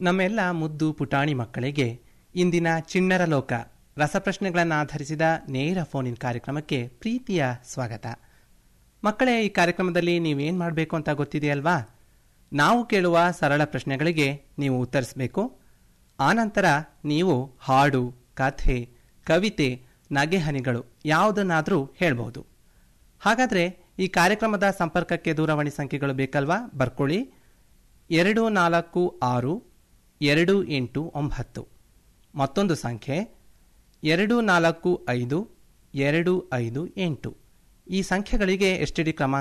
ನಮ್ಮೆಲ್ಲ ಮುದ್ದು ಪುಟಾಣಿ ಮಕ್ಕಳಿಗೆ ಇಂದಿನ ಚಿಣ್ಣರ ಲೋಕ ರಸಪ್ರಶ್ನೆಗಳನ್ನು ಆಧರಿಸಿದ ನೇರ ಫೋನಿನ್ ಕಾರ್ಯಕ್ರಮಕ್ಕೆ ಪ್ರೀತಿಯ ಸ್ವಾಗತ ಮಕ್ಕಳೇ ಈ ಕಾರ್ಯಕ್ರಮದಲ್ಲಿ ನೀವೇನು ಮಾಡಬೇಕು ಅಂತ ಗೊತ್ತಿದೆಯಲ್ವಾ ನಾವು ಕೇಳುವ ಸರಳ ಪ್ರಶ್ನೆಗಳಿಗೆ ನೀವು ಉತ್ತರಿಸಬೇಕು ಆನಂತರ ನೀವು ಹಾಡು ಕಥೆ ಕವಿತೆ ನಗೆಹನಿಗಳು ಯಾವುದನ್ನಾದರೂ ಹೇಳ್ಬೋದು ಹಾಗಾದರೆ ಈ ಕಾರ್ಯಕ್ರಮದ ಸಂಪರ್ಕಕ್ಕೆ ದೂರವಾಣಿ ಸಂಖ್ಯೆಗಳು ಬೇಕಲ್ವಾ ಬರ್ಕೊಳ್ಳಿ ಎರಡು ನಾಲ್ಕು ಆರು ಎರಡು ಎಂಟು ಒಂಬತ್ತು ಮತ್ತೊಂದು ಸಂಖ್ಯೆ ಎರಡು ನಾಲ್ಕು ಐದು ಎರಡು ಐದು ಎಂಟು ಈ ಸಂಖ್ಯೆಗಳಿಗೆ ಎಸ್ ಟಿ ಡಿ ಕ್ರಮಾಂಕ